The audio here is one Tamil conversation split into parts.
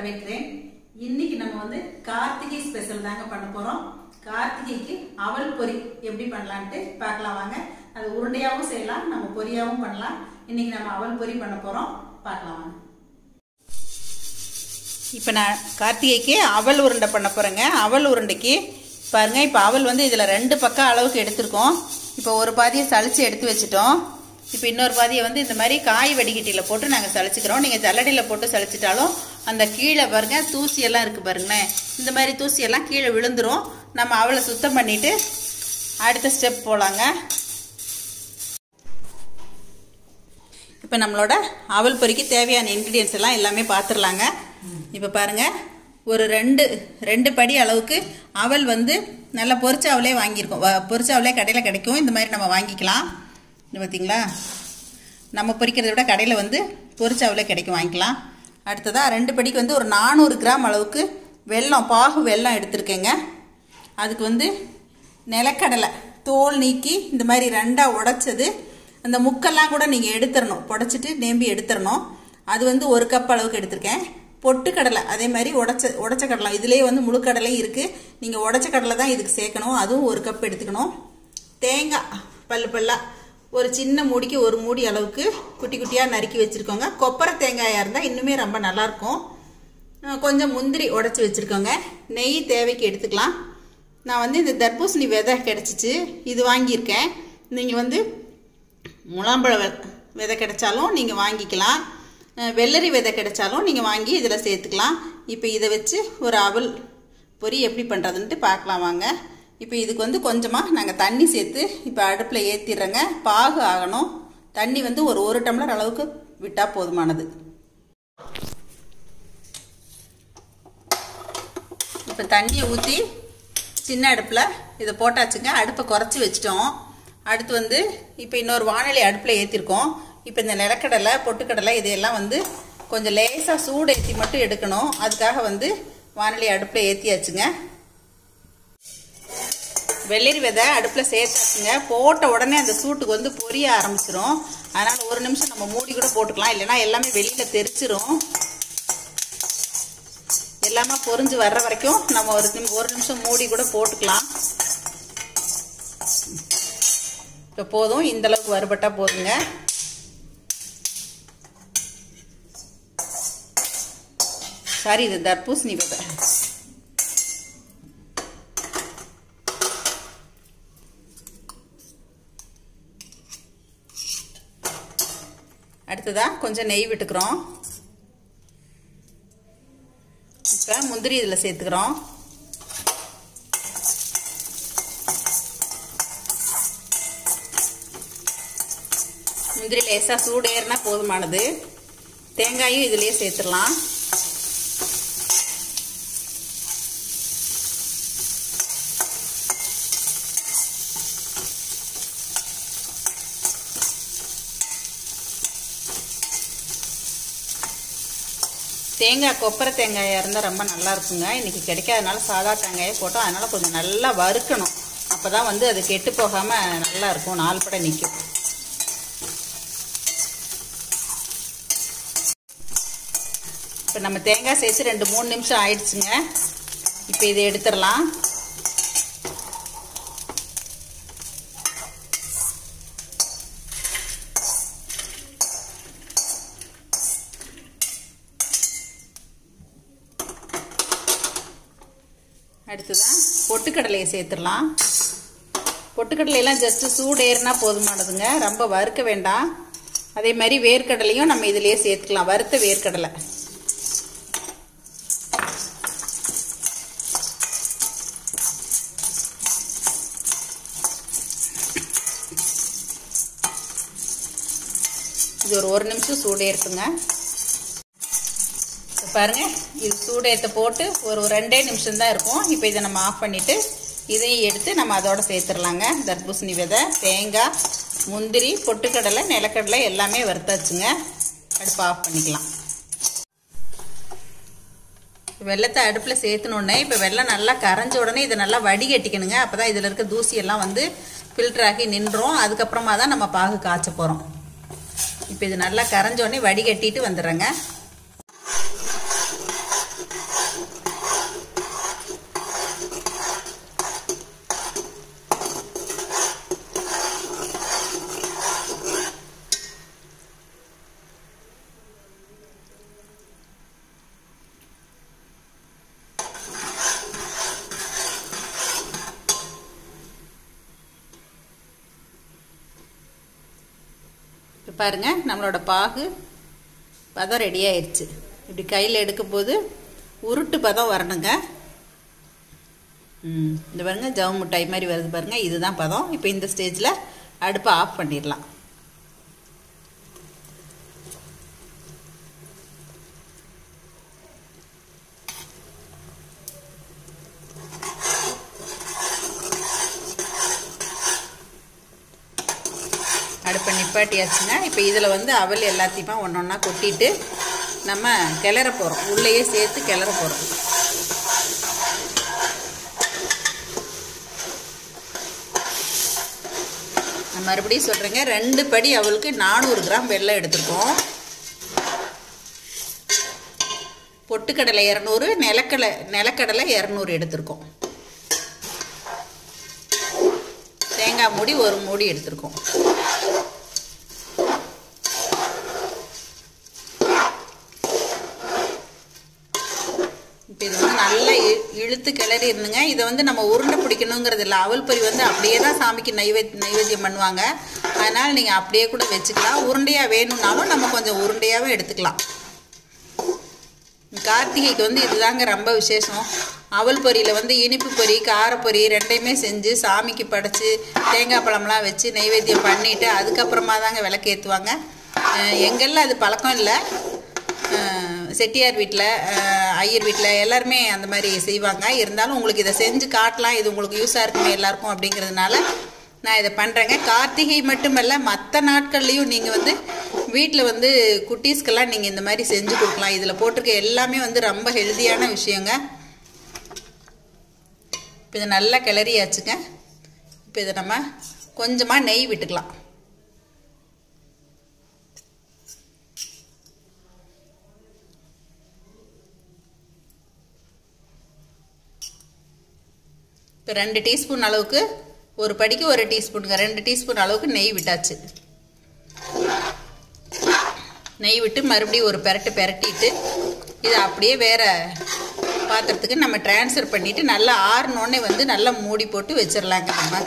வரவேற்கிறேன் இன்னைக்கு நம்ம வந்து கார்த்திகை ஸ்பெஷல் தாங்க பண்ண போறோம் கார்த்திகைக்கு அவல் பொரி எப்படி பண்ணலான்ட்டு பார்க்கலாம் வாங்க அது உருண்டையாவும் செய்யலாம் நம்ம பொரியாவும் பண்ணலாம் இன்னைக்கு நம்ம அவல் பொரி பண்ண போறோம் பார்க்கலாம் வாங்க இப்போ நான் கார்த்திகைக்கு அவல் உருண்டை பண்ண போகிறேங்க அவல் உருண்டைக்கு பாருங்க இப்போ அவல் வந்து இதில் ரெண்டு பக்கம் அளவுக்கு எடுத்திருக்கோம் இப்போ ஒரு பாதியை சளிச்சு எடுத்து வச்சுட்டோம் இப்போ இன்னொரு பாதியை வந்து இந்த மாதிரி காய் வடிகட்டியில் போட்டு நாங்கள் சளிச்சுக்கிறோம் நீங்கள் ஜல்லடியில் போட்டு சளிச்சிட்டாலும் அந்த கீழே பாருங்க தூசியெல்லாம் இருக்குது பாருங்களேன் இந்த மாதிரி தூசியெல்லாம் கீழே விழுந்துரும் நம்ம அவலை சுத்தம் பண்ணிவிட்டு அடுத்த ஸ்டெப் போகலாங்க இப்போ நம்மளோட அவல் பொரிக்கு தேவையான இன்க்ரீடியன்ஸ் எல்லாம் எல்லாமே பார்த்துடலாங்க இப்போ பாருங்க ஒரு ரெண்டு ரெண்டு படி அளவுக்கு அவல் வந்து நல்லா பொரிச்ச அவலே வாங்கியிருக்கோம் வ- பொரிச்ச அவலே கடையில் கிடைக்கும் இந்த மாதிரி நம்ம வாங்கிக்கலாம் இது பார்த்தீங்களா நம்ம பொரிக்கிறத விட கடையில் வந்து பொரிச்ச அவலே கிடைக்கும் வாங்கிக்கலாம் அடுத்ததாக ரெண்டு படிக்கு வந்து ஒரு நானூறு கிராம் அளவுக்கு வெல்லம் பாகு வெல்லம் எடுத்திருக்கேங்க அதுக்கு வந்து நிலக்கடலை தோல் நீக்கி இந்த மாதிரி ரெண்டாக உடைச்சது அந்த முக்கெல்லாம் கூட நீங்கள் எடுத்துடணும் புடைச்சிட்டு நேம்பி எடுத்துடணும் அது வந்து ஒரு கப் அளவுக்கு எடுத்திருக்கேன் பொட்டுக்கடலை அதே மாதிரி உடச்ச உடச்ச கடலை இதுலேயே வந்து முழு கடலையும் இருக்குது நீங்கள் உடச்ச கடலை தான் இதுக்கு சேர்க்கணும் அதுவும் ஒரு கப் எடுத்துக்கணும் தேங்காய் பல்லு பல்லா ஒரு சின்ன மூடிக்கு ஒரு மூடி அளவுக்கு குட்டி குட்டியாக நறுக்கி வச்சுருக்கோங்க கொப்பரை தேங்காயாக இருந்தால் இன்னுமே ரொம்ப நல்லாயிருக்கும் அஹ் கொஞ்சம் முந்திரி உடச்சி வச்சுருக்கோங்க நெய் தேவைக்கு எடுத்துக்கலாம் நான் வந்து இந்த தர்பூசணி விதை கிடச்சிச்சு இது வாங்கியிருக்கேன் நீங்கள் வந்து முலாம்பழ வெ- விதை கிடைச்சாலும் நீங்கள் வாங்கிக்கலாம் அஹ் வெள்ளரி விதை கிடைச்சாலும் நீங்கள் வாங்கி இதில் சேர்த்துக்கலாம் இப்போ இதை வச்சு ஒரு அவல் பொரி எப்படி பண்ணுறதுன்ட்டு பார்க்கலாம் வாங்க இப்போ இதுக்கு வந்து கொஞ்சமாக நாங்கள் தண்ணி சேர்த்து இப்போ அடுப்பில் ஏற்றிடுறேங்க பாகு ஆகணும் தண்ணி வந்து ஒரு ஒரு டம்ளர் அளவுக்கு விட்டால் போதுமானது இப்போ தண்ணியை ஊற்றி சின்ன அடுப்பில் இதை போட்டாச்சுங்க அடுப்பை குறைச்சி வச்சிட்டோம் அடுத்து வந்து இப்போ இன்னொரு வானொலி அடுப்பில் ஏற்றிருக்கோம் இப்போ இந்த நிலக்கடலை பொட்டுக்கடலை இதையெல்லாம் வந்து கொஞ்சம் லேசாக சூடு ஏற்றி மட்டும் எடுக்கணும் அதுக்காக வந்து வானொலி அடுப்பில் ஏற்றியாச்சுங்க வெள்ளரி விதை அடுப்பில் சேர்த்தாச்சுங்க போட்ட உடனே அந்த சூட்டுக்கு வந்து பொரிய ஆரம்பிச்சிரும் அதனால் ஒரு நிமிஷம் நம்ம மூடி கூட போட்டுக்கலாம் இல்லைன்னா எல்லாமே வெளியில் தெரிச்சிரும் எல்லாமே பொரிஞ்சு வர்ற வரைக்கும் நம்ம ஒரு நிமி- ஒரு நிமிஷம் மூடி கூட போட்டுக்கலாம் இப்போ போதும் இந்த அளவுக்கு வறுபட்டா போதுங்க சாரி இது தர்பூசணி விதை அடுத்ததா கொஞ்சம் நெய் விட்டுக்கிறோம் இப்போ முந்திரி இதில் சேர்த்துக்கிறோம் முந்திரி லேசாக சூடு ஏறினா போதுமானது தேங்காயும் இதுலேயே சேர்த்துடலாம் தேங்காய் கொப்பரை தேங்காயாக இருந்தால் ரொம்ப நல்லா இருக்குங்க இன்னைக்கு கிடைக்காதனால சாதா தேங்காயை போட்டோம் அதனால கொஞ்சம் நல்லா வறுக்கணும் அப்போ தான் வந்து அது கெட்டு போகாமல் நல்லா இருக்கும் நாலு படம் நிற்கும் இப்போ நம்ம தேங்காய் சேர்த்து ரெண்டு மூணு நிமிஷம் ஆயிடுச்சுங்க இப்போ இதை எடுத்துடலாம் அடுத்ததான் பொட்டுக்கடலையை சேர்த்துடலாம் பொட்டுக்கடலையெல்லாம் ஜஸ்ட்டு சூடு ஏறினா போதுமானதுங்க ரொம்ப வறுக்க வேண்டாம் அதே மாதிரி வேர்க்கடலையும் நம்ம இதிலேயே சேர்த்துக்கலாம் வறுத்த வேர்க்கடலை இது ஒரு ஒரு நிமிஷம் சூடே இருக்குங்க இப்போ பாருங்க இது சூடேற்ற போட்டு ஒரு ரெண்டே நிமிஷம் தான் இருக்கும் இப்போ இதை நம்ம ஆஃப் பண்ணிட்டு இதையும் எடுத்து நம்ம அதோட சேர்த்துடலாங்க தர்பூசணி விதை தேங்காய் முந்திரி பொட்டுக்கடலை நிலக்கடலை எல்லாமே வறுத்தாச்சுங்க அடுப்பு ஆஃப் பண்ணிக்கலாம் வெள்ளத்தை அடுப்பில் சேர்த்துனோடனே இப்போ வெள்ளம் நல்லா கரைஞ்ச உடனே இதை நல்லா வடிகட்டிக்கணுங்க அப்போ தான் இதில் இருக்க தூசியெல்லாம் வந்து ஃபில்டர் ஆகி நின்றோம் அதுக்கப்புறமா தான் நம்ம பாகு காய்ச்ச போகிறோம் இப்போ இது நல்லா கரைஞ்ச உடனே வடிகட்டிட்டு வந்துடுறேங்க இப்போ பாருங்க நம்மளோட பாகு பதம் ரெடி ஆயிடுச்சு இப்படி கையில் எடுக்கும்போது உருட்டு பதம் வரணுங்க ம் இந்த பாருங்க ஜவு மிட்டாய் மாதிரி வருது பாருங்க இதுதான் பதம் இப்போ இந்த ஸ்டேஜில் அடுப்பை ஆஃப் பண்ணிடலாம் அடுப்பை நிப்பாட்டியாச்சுங்க இப்போ இதில் வந்து அவல் எல்லாத்தையுமே ஒன்று ஒன்றா கொட்டிட்டு நம்ம கிளற போகிறோம் உள்ளேயே சேர்த்து கிளற போகிறோம் நான் மறுபடியும் சொல்கிறேங்க ரெண்டு படி அவளுக்கு நானூறு கிராம் வெல்லம் எடுத்துருக்கோம் பொட்டுக்கடலை இரநூறு நிலக்கடலை நிலக்கடலை இரநூறு எடுத்திருக்கோம் தேங்காய் மூடி ஒரு மூடி எடுத்திருக்கோம் இப்போ இது வந்து நல்லா இ- இழுத்து கிளறி இருந்துங்க இதை வந்து நம்ம உருண்டை பிடிக்கணுங்கிறது இல்லை அவல் பொரி வந்து அப்படியே தான் சாமிக்கு நைவேத் நைவேத்தியம் பண்ணுவாங்க அதனால் நீங்கள் அப்படியே கூட வச்சுக்கலாம் உருண்டையாக வேணும்னாலும் நம்ம கொஞ்சம் உருண்டையாகவே எடுத்துக்கலாம் கார்த்திகைக்கு வந்து இதுதாங்க ரொம்ப விசேஷம் அவல் பொரியில் வந்து இனிப்பு பொரி காரப்பொரி ரெண்டையுமே செஞ்சு சாமிக்கு படைச்சு தேங்காய் பழம்லாம் வச்சு நைவேத்தியம் பண்ணிட்டு அதுக்கப்புறமா தாங்க விளக்கேற்றுவாங்க எங்கெல்லாம் அது பழக்கம் இல்லை அஹ் செட்டியார் வீட்டில் ஐயர் வீட்டில் எல்லாருமே அந்த மாதிரி செய்வாங்க இருந்தாலும் உங்களுக்கு இதை செஞ்சு காட்டலாம் இது உங்களுக்கு யூஸாக இருக்குமே எல்லாருக்கும் அப்படிங்கிறதுனால நான் இதை பண்ணுறேங்க கார்த்திகை மட்டுமல்ல மற்ற நாட்கள்லையும் நீங்கள் வந்து வீட்டில் வந்து குட்டீஸ்க்கெல்லாம் நீங்கள் இந்த மாதிரி செஞ்சு கொடுக்கலாம் இதில் போட்டிருக்க எல்லாமே வந்து ரொம்ப ஹெல்த்தியான விஷயங்க இப்போ இதை நல்லா கிளறியாச்சுங்க இப்போ இதை நம்ம கொஞ்சமாக நெய் விட்டுக்கலாம் இப்போ ரெண்டு டீஸ்பூன் அளவுக்கு ஒரு படிக்கு ஒரு டீஸ்பூனுங்க ரெண்டு டீஸ்பூன் அளவுக்கு நெய் விட்டாச்சு நெய் விட்டு மறுபடியும் ஒரு பெரட்டு பெரட்டிட்டு இதை அப்படியே வேற பாத்திரத்துக்கு நம்ம ட்ரான்ஸ்ஃபர் பண்ணிட்டு நல்லா ஆறுனோடனே வந்து நல்லா மூடி போட்டு வச்சிடலாங்க நம்ம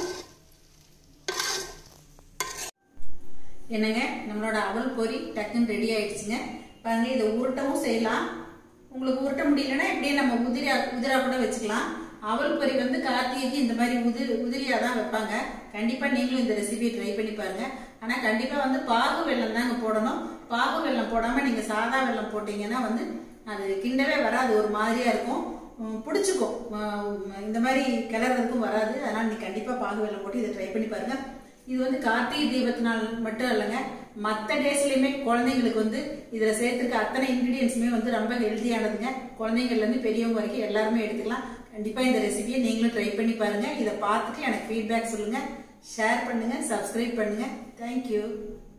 என்னங்க நம்மளோட அவல் பொரி டக்குன்னு ரெடி ஆயிடுச்சுங்க பாருங்க இதை உருட்டவும் செய்யலாம் உங்களுக்கு உருட்ட முடியலன்னா இப்படியே நம்ம உதிரியா உதிரா கூட வச்சுக்கலாம் அவல் பொரி வந்து கார்த்திகைக்கு இந்த மாதிரி உதிர் உதிரியா தான் வைப்பாங்க கண்டிப்பா நீங்களும் இந்த ரெசிபியை ட்ரை பண்ணி பாருங்க ஆனா கண்டிப்பா வந்து பாகு வெல்லம் தாங்க போடணும் பாகு வெல்லம் போடாம நீங்க சாதா வெல்லம் போட்டீங்கன்னா வந்து அது கிண்டவே வராது ஒரு மாதிரியா இருக்கும் உம், பிடிச்சுக்கும் உம், இந்த மாதிரி கிளறதுக்கும் வராது அதனால நீ கண்டிப்பா பாகு வெல்லம் போட்டு இதை ட்ரை பண்ணி பாருங்க இது வந்து கார்த்திகை தீபத்து நாள் மட்டும் இல்லைங்க மற்ற டேஸ்லயுமே குழந்தைங்களுக்கு வந்து இதுல சேர்த்துருக்க அத்தனை இன்கிரீடியன்ஸுமே வந்து ரொம்ப ஹெல்த்தியானதுங்க குழந்தைங்கள்ல இருந்து பெரியவங்க வரைக்கும் எல்லாருமே எடுத்துக்கலாம் கண்டிப்பா இந்த ரெசிபியை நீங்களும் ட்ரை பண்ணி பாருங்க இதை பார்த்துட்டு எனக்கு ஃபீட்பேக் சொல்லுங்க ஷேர் பண்ணுங்க சப்ஸ்கிரைப் பண்ணுங்க தேங்க்யூ